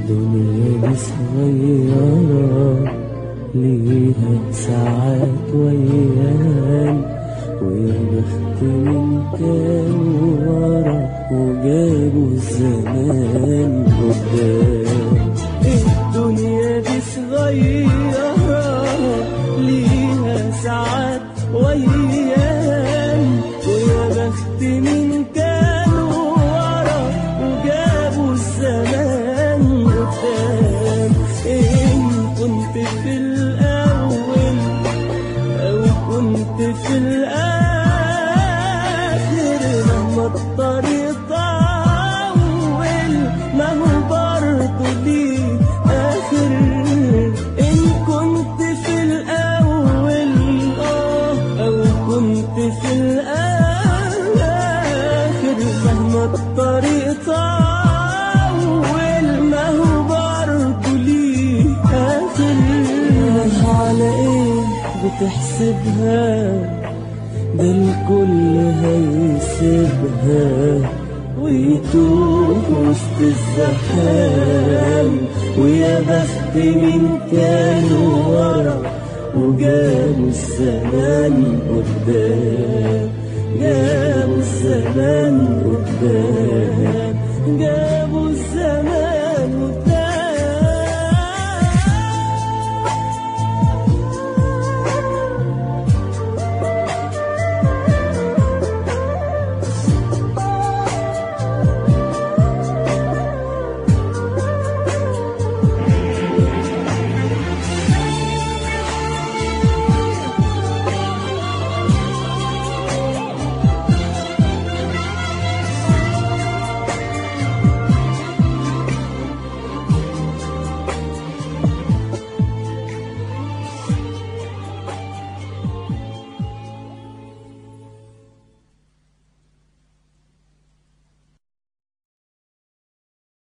الدنيا دي صغيرة ليها ساعات وأيام ويا بخت من كان ورا وجابوا الزمان قدام الدنيا دي صغيرة ليها ساعات وأيام ويا بخت من كان ورا وجابوا الزمان قدام إن كنت في الأول أو كنت في الآخر لما الطريق طول ما هو برضه ليه آخر إن كنت في الأول آه أو كنت في الآخر مهما الطريق طول ما هو برضه ليه آخر على إيه بتحسبها ده الكل هيسيبها ويتوه وسط الزحام ويا بخت من كان ورا وجابوا الزمان قدام جابوا الزمان قدام جابوا الزمان قدام